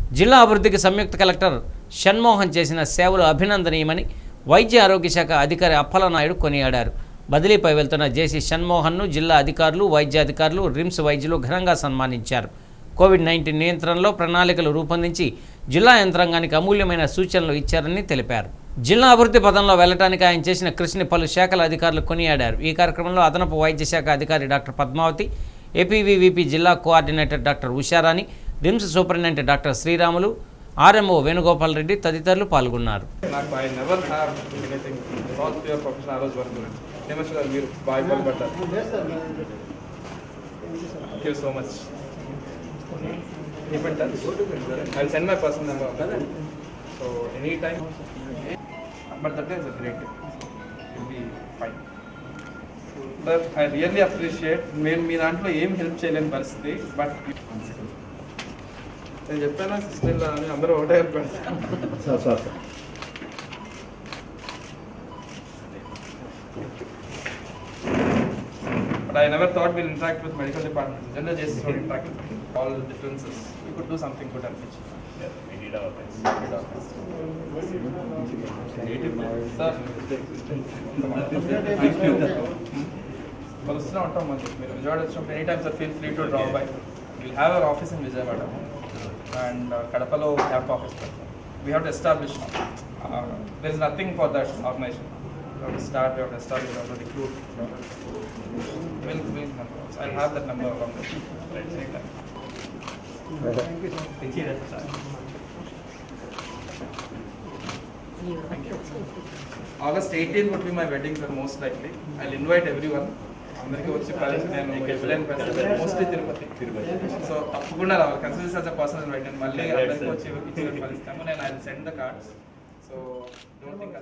జిల్లా అభివృద్ధికి సంయుక్త కలెక్టర్ షణ్మోహన్ చేసిన సేవలు అభినందనీయమని వైద్య ఆరోగ్య శాఖ అధికారి అప్పలనాయుడు కొనియాడారు బదిలీపై వెళ్తున్న జేసీ షణ్మోహన్ను జిల్లా అధికారులు వైద్య అధికారులు రిమ్స్ వైద్యులు ఘనంగా సన్మానించారు కోవిడ్ నైన్టీన్ నియంత్రణలో ప్రణాళికలు రూపొందించి జిల్లా యంత్రాంగానికి అమూల్యమైన సూచనలు ఇచ్చారని తెలిపారు జిల్లా అభివృద్ధి పదంలో వెళ్లడానికి ఆయన చేసిన కృషిని పలు శాఖల అధికారులు కొనియాడారు ఈ కార్యక్రమంలో అదనపు వైద్య శాఖ అధికారి డాక్టర్ పద్మావతి ఏపీవీవీపీ జిల్లా coordinator doctor Usharani RIMS superintendent doctor Sriramulu RMO Venugopal Reddy తదితరులు పాల్గొన్నారు నాకు I never have anything all pure profession ఆ రోజు వరకు హేమంత్ గారు మీరు బాగా ఇబ్బంది పడ్డారు thank you so much keep in touch I send my person number so any time but that is great will be fine sir I really appreciate మేము మీ దాంట్లో ఏం హెల్ప్ చేయలేని పరిస్థితి బట్ నేను చెప్పాను సిస్టర్ అని అందరూ ఒకటే పెడతారు sir sir sir But I never thought we'll interact with medical departments. General justice would interact with all the differences. We could do something good and which. we need our best. Sir. కలుస్తూనే ఉంటాం మరి మీరు విజయవాడ వచ్చినప్పుడు any time sir feel free to drop by will have our office in Vijayawada and కడపలో camp office we have to establish there is nothing for that organisation start you have establish you have recruit will will I have that number from right time August 18 would be my wedding, sir, most likely. I'll invite everyone. అందరికీ వచ్చి కలిసి నేను ఎప్పుడైనా పెడతాను mostly Tirupati so తప్పకుండా రావాలి consider as a personal వెడ్ నేను మళ్ళీ అందరికీ వచ్చి ఇచ్చి కలుస్తాము నేను I send the cards so don't think